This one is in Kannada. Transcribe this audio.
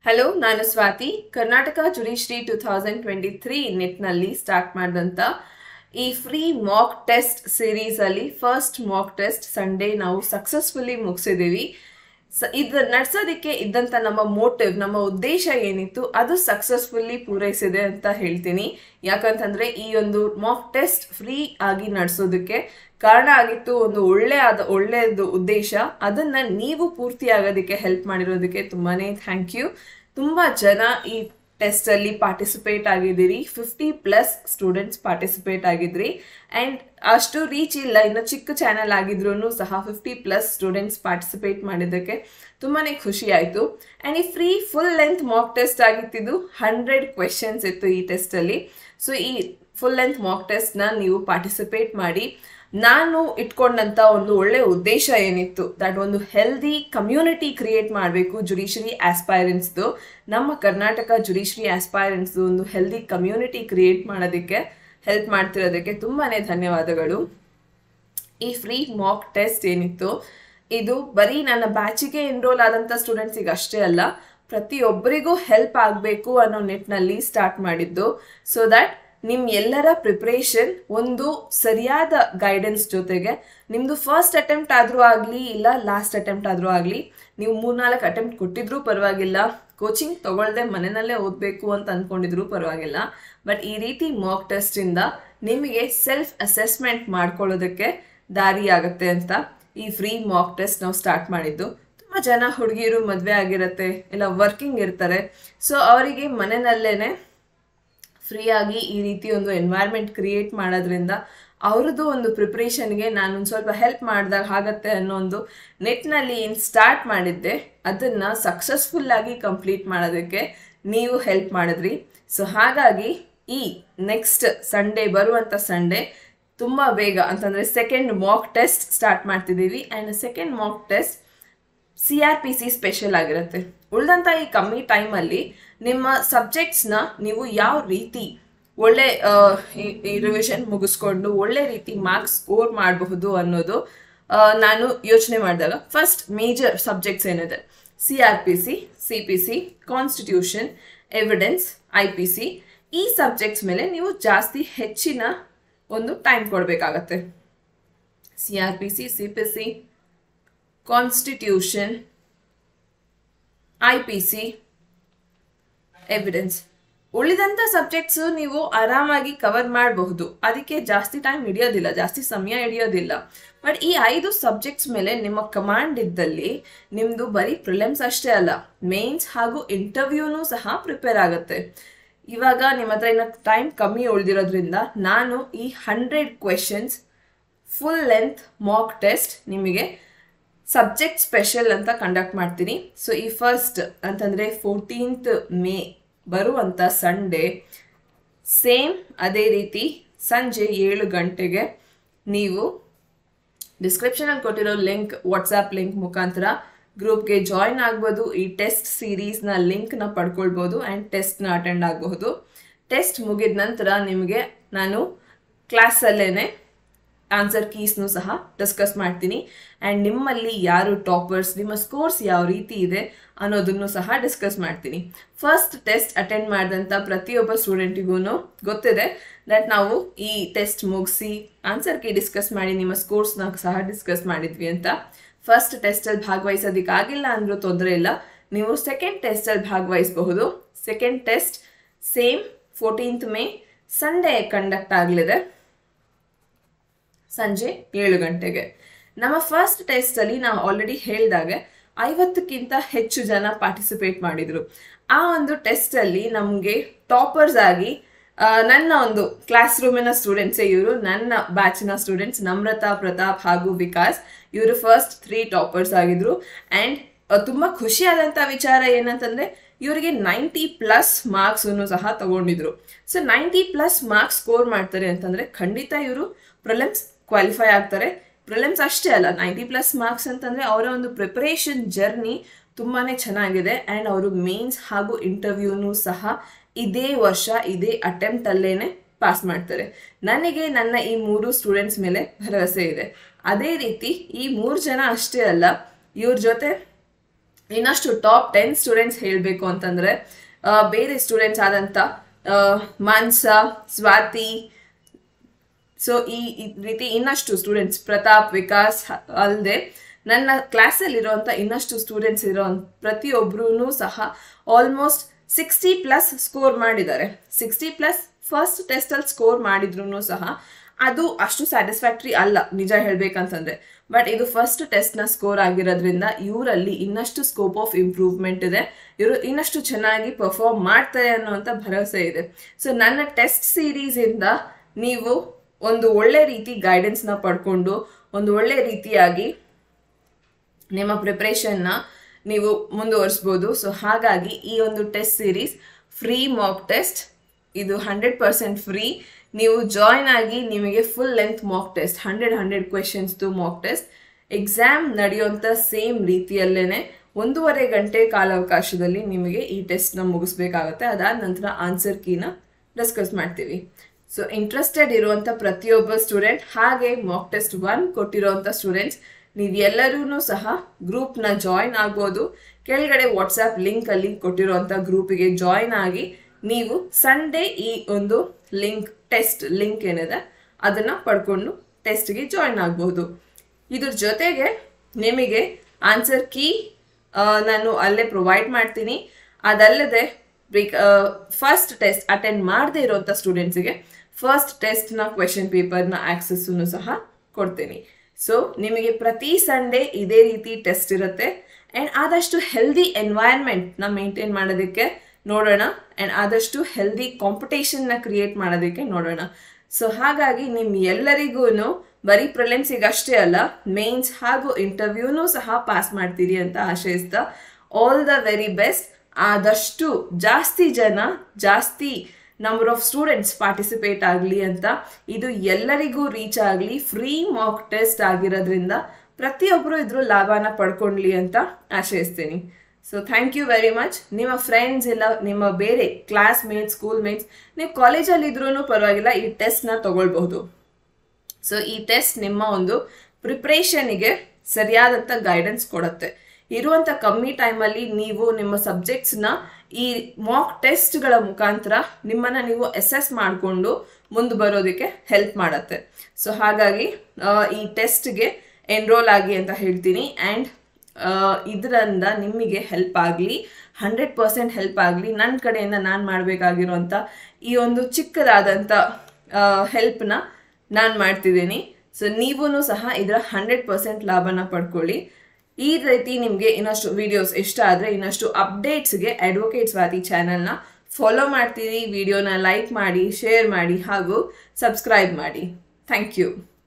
ಹಲೋ ನಾನು Swathi Karnataka judiciary two thousand twenty three ನೆಟ್ನಲ್ಲಿ ಸ್ಟಾರ್ಟ್ ಮಾಡಿದಂಥ ಈ ಫ್ರೀ ಮಾಕ್ ಟೆಸ್ಟ್ ಸೀರೀಸಲ್ಲಿ ಫಸ್ಟ್ ಮಾಕ್ ಟೆಸ್ಟ್ ಸಂಡೇ ನಾವು ಸಕ್ಸಸ್ಫುಲಿ ಮುಗಿಸಿದ್ದೀವಿ ಸ ಇದು ನಡ್ಸೋದಕ್ಕೆ ಇದ್ದಂಥ ನಮ್ಮ ಮೋಟಿವ್ ನಮ್ಮ ಉದ್ದೇಶ ಏನಿತ್ತು ಅದು ಸಕ್ಸಸ್ಫುಲ್ಲಿ ಪೂರೈಸಿದೆ ಅಂತ ಹೇಳ್ತೀನಿ ಯಾಕಂತಂದರೆ ಈ ಒಂದು ಮಾಕ್ ಟೆಸ್ಟ್ ಫ್ರೀ ಆಗಿ ನಡೆಸೋದಕ್ಕೆ ಕಾರಣ ಆಗಿತ್ತು ಒಂದು ಒಳ್ಳೆ ಆದ ಒಳ್ಳೆಯದು ಉದ್ದೇಶ ಅದನ್ನು ನೀವು ಪೂರ್ತಿ ಆಗೋದಕ್ಕೆ ಹೆಲ್ಪ್ ಮಾಡಿರೋದಕ್ಕೆ ತುಂಬಾ ಥ್ಯಾಂಕ್ ಯು ತುಂಬ ಜನ ಈ ಟೆಸ್ಟಲ್ಲಿ ಪಾರ್ಟಿಸಿಪೇಟ್ ಆಗಿದ್ದೀರಿ ಫಿಫ್ಟಿ ಪ್ಲಸ್ ಸ್ಟೂಡೆಂಟ್ಸ್ ಪಾರ್ಟಿಸಿಪೇಟ್ ಆಗಿದ್ರಿ ಆ್ಯಂಡ್ ಅಷ್ಟು ರೀಚ್ ಇಲ್ಲ ಇನ್ನು ಚಿಕ್ಕ ಚಾನಲ್ ಆಗಿದ್ರೂ ಸಹ ಫಿಫ್ಟಿ ಪ್ಲಸ್ ಸ್ಟೂಡೆಂಟ್ಸ್ ಪಾರ್ಟಿಸಿಪೇಟ್ ಮಾಡಿದ್ದಕ್ಕೆ ತುಂಬಾ ಖುಷಿ ಆಯಿತು ಆ್ಯಂಡ್ ಈ free full length mock test ಆಗಿತ್ತಿದ್ದು ಹಂಡ್ರೆಡ್ ಕ್ವೆಶನ್ಸ್ ಇತ್ತು ಈ ಟೆಸ್ಟಲ್ಲಿ ಸೊ ಈ ಫುಲ್ ಲೆಂತ್ ಮಾಕ್ ಟೆಸ್ಟ್ನ ನೀವು ಪಾರ್ಟಿಸಿಪೇಟ್ ಮಾಡಿ ನಾನು ಇಟ್ಕೊಂಡಂಥ ಒಂದು ಒಳ್ಳೆಯ ಉದ್ದೇಶ ಏನಿತ್ತು ದಟ್ ಒಂದು ಹೆಲ್ದಿ ಕಮ್ಯುನಿಟಿ ಕ್ರಿಯೇಟ್ ಮಾಡಬೇಕು ಜುಡಿಷರಿ ಆಸ್ಪೈರೆನ್ಸ್ದು ನಮ್ಮ ಕರ್ನಾಟಕ ಜುಡಿಷರಿ ಆಸ್ಪೈರೆನ್ಸ್ದು ಒಂದು ಹೆಲ್ದಿ ಕಮ್ಯುನಿಟಿ ಕ್ರಿಯೇಟ್ ಮಾಡೋದಕ್ಕೆ ಹೆಲ್ಪ್ ಮಾಡ್ತಿರೋದಕ್ಕೆ ತುಂಬಾ ಧನ್ಯವಾದಗಳು ಈ ಫ್ರೀ ಮಾಕ್ ಟೆಸ್ಟ್ ಏನಿತ್ತು ಇದು ಬರೀ ನನ್ನ ಬ್ಯಾಚಿಗೆ ಎನ್ರೋಲ್ ಆದಂಥ ಸ್ಟೂಡೆಂಟ್ಸಿಗೆ ಅಷ್ಟೇ ಅಲ್ಲ ಪ್ರತಿಯೊಬ್ಬರಿಗೂ ಹೆಲ್ಪ್ ಆಗಬೇಕು ಅನ್ನೋ ನಿಟ್ಟಿನಲ್ಲಿ ಸ್ಟಾರ್ಟ್ ಮಾಡಿದ್ದು ಸೊ ದ್ಯಾಟ್ ನಿಮ್ಮ ಎಲ್ಲರ ಪ್ರಿಪ್ರೇಷನ್ ಒಂದು ಸರಿಯಾದ ಗೈಡೆನ್ಸ್ ಜೊತೆಗೆ ನಿಮ್ಮದು ಫಸ್ಟ್ ಅಟೆಂಪ್ಟ್ ಆದರೂ ಆಗಲಿ ಇಲ್ಲ ಲಾಸ್ಟ್ ಅಟೆಂಪ್ಟ್ ಆದರೂ ಆಗಲಿ ನೀವು ಮೂರ್ನಾಲ್ಕು ಅಟೆಂಪ್ಟ್ ಕೊಟ್ಟಿದ್ರೂ ಪರವಾಗಿಲ್ಲ ಕೋಚಿಂಗ್ ತೊಗೊಳ್ದೆ ಮನೆಯಲ್ಲೇ ಓದಬೇಕು ಅಂತ ಅಂದ್ಕೊಂಡಿದ್ರು ಪರವಾಗಿಲ್ಲ ಬಟ್ ಈ ರೀತಿ ಮಾಕ್ ಟೆಸ್ಟಿಂದ ನಿಮಗೆ ಸೆಲ್ಫ್ ಅಸೆಸ್ಮೆಂಟ್ ಮಾಡ್ಕೊಳ್ಳೋದಕ್ಕೆ ದಾರಿ ಆಗುತ್ತೆ ಅಂತ ಈ ಫ್ರೀ ಮಾಕ್ ಟೆಸ್ಟ್ ನಾವು ಸ್ಟಾರ್ಟ್ ಮಾಡಿದ್ದು ತುಂಬ ಜನ ಹುಡುಗಿಯರು ಮದುವೆ ಆಗಿರತ್ತೆ ಇಲ್ಲ ವರ್ಕಿಂಗ್ ಇರ್ತಾರೆ ಸೊ ಅವರಿಗೆ ಮನೆಯಲ್ಲೇ ಫ್ರೀಯಾಗಿ ಈ ರೀತಿ ಒಂದು ಎನ್ವೈರ್ಮೆಂಟ್ ಕ್ರಿಯೇಟ್ ಮಾಡೋದ್ರಿಂದ ಅವ್ರದ್ದು ಒಂದು ಪ್ರಿಪ್ರೇಷನ್ಗೆ ನಾನೊಂದು ಸ್ವಲ್ಪ ಹೆಲ್ಪ್ ಮಾಡಿದಾಗ ಆಗತ್ತೆ ಅನ್ನೋ ಒಂದು ನೆಟ್ನಲ್ಲಿ ಏನು ಸ್ಟಾರ್ಟ್ ಮಾಡಿದ್ದೆ ಅದನ್ನು ಸಕ್ಸಸ್ಫುಲ್ಲಾಗಿ ಕಂಪ್ಲೀಟ್ ಮಾಡೋದಕ್ಕೆ ನೀವು ಹೆಲ್ಪ್ ಮಾಡಿದ್ರಿ ಸೊ ಹಾಗಾಗಿ ಈ ನೆಕ್ಸ್ಟ್ ಸಂಡೇ ಬರುವಂಥ ಸಂಡೇ ತುಂಬ ಬೇಗ ಅಂತಂದರೆ ಸೆಕೆಂಡ್ ಮಾಕ್ ಟೆಸ್ಟ್ ಸ್ಟಾರ್ಟ್ ಮಾಡ್ತಿದ್ದೀವಿ and second mock test C R P C special ಆಗಿರುತ್ತೆ ಉಳಿದಂಥ ಈ ಕಮ್ಮಿ ಟೈಮಲ್ಲಿ ನಿಮ್ಮ ಸಬ್ಜೆಕ್ಟ್ಸ್ನ ನೀವು ಯಾವ ರೀತಿ ಒಳ್ಳೆ ಈ ರಿವಿಷನ್ ಮುಗಿಸ್ಕೊಂಡು ಒಳ್ಳೆ ರೀತಿ ಮಾರ್ಕ್ಸ್ ಸ್ಕೋರ್ ಮಾಡಬಹುದು ಅನ್ನೋದು ನಾನು ಯೋಚನೆ ಮಾಡಿದಾಗ ಫಸ್ಟ್ ಮೇಜರ್ ಸಬ್ಜೆಕ್ಟ್ಸ್ ಏನಿದೆ C R P C C P C constitution evidence I P C ಈ ಸಬ್ಜೆಕ್ಟ್ಸ್ ಮೇಲೆ ನೀವು ಜಾಸ್ತಿ ಹೆಚ್ಚಿನ ಒಂದು ಟೈಮ್ ಕೊಡಬೇಕಾಗತ್ತೆ C R P C C P C constitution I P C evidence ಉಳಿದಂಥ ಸಬ್ಜೆಕ್ಟ್ಸು ನೀವು ಆರಾಮಾಗಿ ಕವರ್ ಮಾಡಬಹುದು ಅದಕ್ಕೆ ಜಾಸ್ತಿ ಟೈಮ್ ಹಿಡಿಯೋದಿಲ್ಲ ಜಾಸ್ತಿ ಸಮಯ ಹಿಡಿಯೋದಿಲ್ಲ ಬಟ್ ಈ ಐದು ಸಬ್ಜೆಕ್ಟ್ಸ್ ಮೇಲೆ ನಿಮ್ಮ ಕಮಾಂಡ್ ಇದ್ದಲ್ಲಿ ನಿಮ್ಮದು ಬರೀ ಪ್ರಿಲಿಮ್ಸ್ ಅಷ್ಟೇ ಅಲ್ಲ ಮೇನ್ಸ್ ಹಾಗೂ ಇಂಟರ್ವ್ಯೂನೂ ಸಹ ಪ್ರಿಪೇರ್ ಆಗುತ್ತೆ ಇವಾಗ ನಿಮ್ಮ ಹತ್ರ ಇನ್ನು ಟೈಮ್ ಕಮ್ಮಿ ಉಳಿದಿರೋದ್ರಿಂದ ನಾನು ಈ hundred questions full length mock test ನಿಮಗೆ ಸಬ್ಜೆಕ್ಟ್ ಸ್ಪೆಷಲ್ ಅಂತ ಕಂಡಕ್ಟ್ ಮಾಡ್ತೀನಿ ಸೊ ಈ ಫಸ್ಟ್ ಅಂತಂದರೆ ಫೋರ್ಟೀನ್ತ್ ಮೇ ಬರುವಂಥ ಸಂಡೇ ಸೇಮ್ ಅದೇ ರೀತಿ ಸಂಜೆ ಏಳು ಗಂಟೆಗೆ ನೀವು ಡಿಸ್ಕ್ರಿಪ್ಷನಲ್ಲಿ ಕೊಟ್ಟಿರೋ ಲಿಂಕ್ ವಾಟ್ಸಾಪ್ ಲಿಂಕ್ ಮುಖಾಂತರ ಗ್ರೂಪ್ಗೆ ಜಾಯಿನ್ ಆಗ್ಬೋದು ಈ ಟೆಸ್ಟ್ ಸೀರೀಸ್ನ ಲಿಂಕ್ನ ಪಡ್ಕೊಳ್ಬೋದು ಆ್ಯಂಡ್ ಟೆಸ್ಟ್ನ ಅಟೆಂಡ್ ಆಗಬಹುದು ಟೆಸ್ಟ್ ಮುಗಿದ ನಂತರ ನಿಮಗೆ ನಾನು ಕ್ಲಾಸಲ್ಲೇ ಆನ್ಸರ್ ಕೀಸ್ನು ಸಹ ಡಿಸ್ಕಸ್ ಮಾಡ್ತೀನಿ ಆ್ಯಂಡ್ ನಿಮ್ಮಲ್ಲಿ ಯಾರು ಟಾಪರ್ಸ್ ನಿಮ್ಮ ಸ್ಕೋರ್ಸ್ ಯಾವ ರೀತಿ ಇದೆ ಅನ್ನೋದನ್ನು ಸಹ ಡಿಸ್ಕಸ್ ಮಾಡ್ತೀನಿ ಫಸ್ಟ್ ಟೆಸ್ಟ್ ಅಟೆಂಡ್ ಮಾಡಿದಂಥ ಪ್ರತಿಯೊಬ್ಬ ಸ್ಟೂಡೆಂಟಿಗೂ ಗೊತ್ತಿದೆ ದಟ್ ನಾವು ಈ ಟೆಸ್ಟ್ ಮುಗಿಸಿ ಆನ್ಸರ್ ಕೀ ಡಿಸ್ಕಸ್ ಮಾಡಿ ನಿಮ್ಮ ಸ್ಕೋರ್ಸ್ನ ಸಹ ಡಿಸ್ಕಸ್ ಮಾಡಿದ್ವಿ ಅಂತ ಫಸ್ಟ್ ಟೆಸ್ಟಲ್ಲಿ ಭಾಗವಹಿಸೋದಕ್ಕಾಗಿಲ್ಲ ಅಂದರೂ ತೊಂದರೆ ಇಲ್ಲ ನೀವು ಸೆಕೆಂಡ್ ಟೆಸ್ಟಲ್ಲಿ ಭಾಗವಹಿಸಬಹುದು second test same fourteenth May Sunday conduct ಆಗಲಿದೆ ಸಂಜೆ ಏಳು ಗಂಟೆಗೆ ನಮ್ಮ ಫಸ್ಟ್ ಟೆಸ್ಟಲ್ಲಿ ನಾವು ಆಲ್ರೆಡಿ ಹೇಳಿದಾಗೆ ಐವತ್ತಕ್ಕಿಂತ ಹೆಚ್ಚು ಜನ ಪಾರ್ಟಿಸಿಪೇಟ್ ಮಾಡಿದರು ಆ ಒಂದು ಟೆಸ್ಟಲ್ಲಿ ನಮಗೆ ಟಾಪರ್ಸ್ ಆಗಿ ನನ್ನ ಒಂದು ಕ್ಲಾಸ್ ರೂಮಿನ ಸ್ಟೂಡೆಂಟ್ಸೇ ಇವರು ನನ್ನ ಬ್ಯಾಚಿನ ಸ್ಟೂಡೆಂಟ್ಸ್ ನಮ್ರತಾ ಪ್ರತಾಪ್ ಹಾಗೂ ವಿಕಾಸ್ ಇವರು ಫಸ್ಟ್ ತ್ರೀ ಟಾಪರ್ಸ್ ಆಗಿದ್ರು ಆ್ಯಂಡ್ ತುಂಬ ಖುಷಿಯಾದಂಥ ವಿಚಾರ ಏನಂತಂದರೆ ಇವರಿಗೆ ನೈಂಟಿ ಪ್ಲಸ್ ಮಾರ್ಕ್ಸನ್ನು ಸಹ ತಗೊಂಡಿದ್ರು so ninety plus marks score ಮಾಡ್ತಾರೆ ಅಂತಂದರೆ ಖಂಡಿತ ಇವರು ಪ್ರೊಲೆಮ್ಸ್ ಕ್ವಾಲಿಫೈ ಆಗ್ತಾರೆ ಪ್ರಿಲಿಮ್ಸ್ ಅಷ್ಟೇ ಅಲ್ಲ ನೈಂಟಿ ಪ್ಲಸ್ ಮಾರ್ಕ್ಸ್ ಅಂತಂದರೆ ಅವರ ಒಂದು ಪ್ರಿಪರೇಷನ್ ಜರ್ನಿ ತುಂಬಾ ಚೆನ್ನಾಗಿದೆ ಆ್ಯಂಡ್ ಅವರು ಮೇನ್ಸ್ ಹಾಗೂ ಇಂಟರ್ವ್ಯೂನೂ ಸಹ ಇದೇ ವರ್ಷ ಇದೇ ಅಟೆಂಪ್ಟಲ್ಲೇ ಪಾಸ್ ಮಾಡ್ತಾರೆ ನನಗೆ ನನ್ನ ಈ ಮೂರು ಸ್ಟೂಡೆಂಟ್ಸ್ ಮೇಲೆ ಭರವಸೆ ಇದೆ ಅದೇ ರೀತಿ ಈ ಮೂರು ಜನ ಅಷ್ಟೇ ಅಲ್ಲ ಇವ್ರ ಜೊತೆ ಇನ್ನಷ್ಟು ಟಾಪ್ ಟೆನ್ ಸ್ಟೂಡೆಂಟ್ಸ್ ಹೇಳಬೇಕು ಅಂತಂದರೆ ಬೇರೆ ಸ್ಟೂಡೆಂಟ್ಸ್ ಆದಂಥ ಮಾನ್ಸ ಸ್ವಾತಿ ಸೊ ಈ ಈ ರೀತಿ ಇನ್ನಷ್ಟು ಸ್ಟೂಡೆಂಟ್ಸ್ ಪ್ರತಾಪ್ ವಿಕಾಸ್ ಅಲ್ಲದೆ ನನ್ನ ಕ್ಲಾಸಲ್ಲಿರುವಂಥ ಇನ್ನಷ್ಟು ಸ್ಟೂಡೆಂಟ್ಸ್ ಇರೋ ಪ್ರತಿಯೊಬ್ಬರೂ ಸಹ ಆಲ್ಮೋಸ್ಟ್ ಸಿಕ್ಸ್ಟಿ ಪ್ಲಸ್ ಸ್ಕೋರ್ ಮಾಡಿದ್ದಾರೆ ಸಿಕ್ಸ್ಟಿ ಪ್ಲಸ್ ಫಸ್ಟ್ ಟೆಸ್ಟಲ್ಲಿ ಸ್ಕೋರ್ ಮಾಡಿದ್ರು ಸಹ ಅದು ಅಷ್ಟು ಸ್ಯಾಟಿಸ್ಫ್ಯಾಕ್ಟ್ರಿ ಅಲ್ಲ ನಿಜ ಹೇಳ್ಬೇಕಂತಂದ್ರೆ ಬಟ್ ಇದು ಫಸ್ಟ್ ಟೆಸ್ಟ್ನ ಸ್ಕೋರ್ ಆಗಿರೋದ್ರಿಂದ ಇವರಲ್ಲಿ ಇನ್ನಷ್ಟು ಸ್ಕೋಪ್ ಆಫ್ ಇಂಪ್ರೂವ್ಮೆಂಟ್ ಇದೆ ಇವರು ಇನ್ನಷ್ಟು ಚೆನ್ನಾಗಿ ಪರ್ಫಾರ್ಮ್ ಮಾಡ್ತಾರೆ ಅನ್ನುವಂಥ ಭರವಸೆ ಇದೆ ಸೊ ನನ್ನ ಟೆಸ್ಟ್ ಸೀರೀಸಿಂದ ನೀವು ಒಂದು ಒಳ್ಳೆ ರೀತಿ ಗೈಡೆನ್ಸ್ನ ಪಡ್ಕೊಂಡು ಒಂದು ಒಳ್ಳೆ ರೀತಿಯಾಗಿ ನಿಮ್ಮ ಪ್ರಿಪ್ರೇಷನ್ನ ನೀವು ಮುಂದುವರಿಸ್ಬೋದು ಸೊ ಹಾಗಾಗಿ ಈ ಒಂದು test series free mock test ಇದು ಹಂಡ್ರೆಡ್ ಪರ್ಸೆಂಟ್ ಫ್ರೀ ನೀವು ಜಾಯ್ನ್ ಆಗಿ ನಿಮಗೆ full length mock test hundred hundred ಕ್ವೆಶನ್ಸ್ದು ಮಾಕ್ ಟೆಸ್ಟ್ ಎಕ್ಸಾಮ್ ನಡೆಯುವಂಥ ಸೇಮ್ ರೀತಿಯಲ್ಲೇ ಒಂದೂವರೆ ಗಂಟೆ ಕಾಲಾವಕಾಶದಲ್ಲಿ ನಿಮಗೆ ಈ ಟೆಸ್ಟ್ನ ಮುಗಿಸ್ಬೇಕಾಗುತ್ತೆ ಅದಾದ ನಂತರ ಆನ್ಸರ್ ಕೀನ ಡಿಸ್ಕಸ್ ಮಾಡ್ತೀವಿ ಸೊ ಇಂಟ್ರೆಸ್ಟೆಡ್ ಇರುವಂಥ ಪ್ರತಿಯೊಬ್ಬ ಸ್ಟೂಡೆಂಟ್ ಹಾಗೆ ಮಾಕ್ ಟೆಸ್ಟ್ ಒನ್ ಕೊಟ್ಟಿರೋವಂಥ ಸ್ಟೂಡೆಂಟ್ಸ್ ನೀವು ಎಲ್ಲರೂ ಸಹ ಗ್ರೂಪ್ನ ಜಾಯಿನ್ ಆಗ್ಬೋದು ಕೆಳಗಡೆ ವಾಟ್ಸಪ್ ಲಿಂಕಲ್ಲಿ ಕೊಟ್ಟಿರೋವಂಥ ಗ್ರೂಪಿಗೆ ಜಾಯಿನ್ ಆಗಿ ನೀವು ಸಂಡೇ ಈ ಒಂದು ಲಿಂಕ್ ಟೆಸ್ಟ್ ಲಿಂಕ್ ಏನಿದೆ ಅದನ್ನು ಪಡ್ಕೊಂಡು ಟೆಸ್ಟ್ಗೆ ಜಾಯಿನ್ ಆಗ್ಬೋದು ಇದ್ರ ಜೊತೆಗೆ ನಿಮಗೆ ಆನ್ಸರ್ ಕೀ ನಾನು ಅಲ್ಲೇ ಪ್ರೊವೈಡ್ ಮಾಡ್ತೀನಿ ಅದಲ್ಲದೆ ಫಸ್ಟ್ ಟೆಸ್ಟ್ ಅಟೆಂಡ್ ಮಾಡದೇ ಇರೋಂಥ ಸ್ಟೂಡೆಂಟ್ಸಿಗೆ ಫಸ್ಟ್ ಟೆಸ್ಟ್ನ ಕ್ವೆಶನ್ ಪೇಪರ್ನ ಆಕ್ಸಸ್ಸನ್ನು ಸಹ ಕೊಡ್ತೀನಿ ಸೊ ನಿಮಗೆ ಪ್ರತಿ ಸಂಡೇ ಇದೇ ರೀತಿ ಟೆಸ್ಟ್ ಇರುತ್ತೆ ಆ್ಯಂಡ್ ಆದಷ್ಟು ಹೆಲ್ದಿ ಎನ್ವೈರ್ಮೆಂಟ್ನ ಮೇಂಟೈನ್ ಮಾಡೋದಕ್ಕೆ ನೋಡೋಣ ಆ್ಯಂಡ್ ಆದಷ್ಟು ಹೆಲ್ದಿ ಕಾಂಪಿಟೇಷನ್ನ ಕ್ರಿಯೇಟ್ ಮಾಡೋದಕ್ಕೆ ನೋಡೋಣ ಸೊ ಹಾಗಾಗಿ ನಿಮ್ಮ ಎಲ್ಲರಿಗೂ ಬರೀ ಪ್ರಿಲಿಮ್ಸಿಗೆ ಅಷ್ಟೇ ಅಲ್ಲ ಮೇನ್ಸ್ ಹಾಗೂ ಇಂಟರ್ವ್ಯೂನೂ ಸಹ ಪಾಸ್ ಮಾಡ್ತೀರಿ ಅಂತ ಆಶಯಿಸ್ತಾ ಆಲ್ ದ ವೆರಿ ಬೆಸ್ಟ್ ಆದಷ್ಟು ಜಾಸ್ತಿ ಜನ ಜಾಸ್ತಿ ನಂಬರ್ ಆಫ್ ಸ್ಟೂಡೆಂಟ್ಸ್ ಪಾರ್ಟಿಸಿಪೇಟ್ ಆಗಲಿ ಅಂತ ಇದು ಎಲ್ಲರಿಗೂ ರೀಚ್ ಆಗಲಿ ಫ್ರೀ ಮಾಕ್ ಟೆಸ್ಟ್ ಆಗಿರೋದ್ರಿಂದ ಪ್ರತಿಯೊಬ್ಬರು ಇದ್ರ ಲಾಭನ ಪಡ್ಕೊಳ್ಳಿ ಅಂತ ಆಶಯಿಸ್ತೀನಿ so thank you very much ನಿಮ್ಮ ಫ್ರೆಂಡ್ಸ್ ಇಲ್ಲ ನಿಮ್ಮ ಬೇರೆ ಕ್ಲಾಸ್ ಮೇಟ್ಸ್ ಸ್ಕೂಲ್ ಮೇಟ್ಸ್ ನೀವು ಕಾಲೇಜಲ್ಲಿ ಇದ್ರೂ ಪರವಾಗಿಲ್ಲ ಈ ಟೆಸ್ಟ್ನ ತಗೊಳ್ಬಹುದು ಸೊ ಈ ಟೆಸ್ಟ್ ನಿಮ್ಮ ಒಂದು ಪ್ರಿಪ್ರೇಷನಿಗೆ ಸರಿಯಾದಂಥ ಗೈಡೆನ್ಸ್ ಕೊಡುತ್ತೆ ಇರುವಂಥ ಕಮ್ಮಿ ಟೈಮಲ್ಲಿ ನೀವು ನಿಮ್ಮ ಸಬ್ಜೆಕ್ಟ್ಸ್ನ ಈ ಮಾಕ್ ಟೆಸ್ಟ್ಗಳ ಮುಖಾಂತರ ನಿಮ್ಮನ್ನು ನೀವು ಅಸೆಸ್ ಮಾಡಿಕೊಂಡು ಮುಂದೆ ಬರೋದಕ್ಕೆ ಹೆಲ್ಪ್ ಮಾಡುತ್ತೆ ಸೊ ಹಾಗಾಗಿ ಈ ಟೆಸ್ಟ್ಗೆ ಎನ್ರೋಲ್ ಆಗಿ ಅಂತ ಹೇಳ್ತೀನಿ ಆ್ಯಂಡ್ ಇದರಿಂದ ನಿಮಗೆ ಹೆಲ್ಪ್ ಆಗಲಿ ಹಂಡ್ರೆಡ್ ಪರ್ಸೆಂಟ್ ಹೆಲ್ಪ್ ಆಗಲಿ ನನ್ನ ಕಡೆಯಿಂದ ನಾನು ಮಾಡಬೇಕಾಗಿರೋಂಥ ಈ ಒಂದು ಚಿಕ್ಕದಾದಂಥ ಹೆಲ್ಪ್ನ ನಾನು ಮಾಡ್ತಿದ್ದೀನಿ ಸೊ ನೀವೂ ಸಹ ಇದರ ಹಂಡ್ರೆಡ್ ಪರ್ಸೆಂಟ್ ಲಾಭನ ಪಡ್ಕೊಳ್ಳಿ ಈ ರೀತಿ ನಿಮಗೆ ಇನ್ನಷ್ಟು ವಿಡಿಯೋಸ್ ಇಷ್ಟ ಆದರೆ ಇನ್ನಷ್ಟು ಅಪ್ಡೇಟ್ಸ್ಗೆ ಅಡ್ವೊಕೇಟ್ ಸ್ವಾತಿ ಚಾನಲ್ನ ಫಾಲೋ ಮಾಡ್ತೀರಿ ವಿಡಿಯೋನ ಲೈಕ್ ಮಾಡಿ ಶೇರ್ ಮಾಡಿ ಹಾಗೂ ಸಬ್ಸ್ಕ್ರೈಬ್ ಮಾಡಿ ಥ್ಯಾಂಕ್ ಯು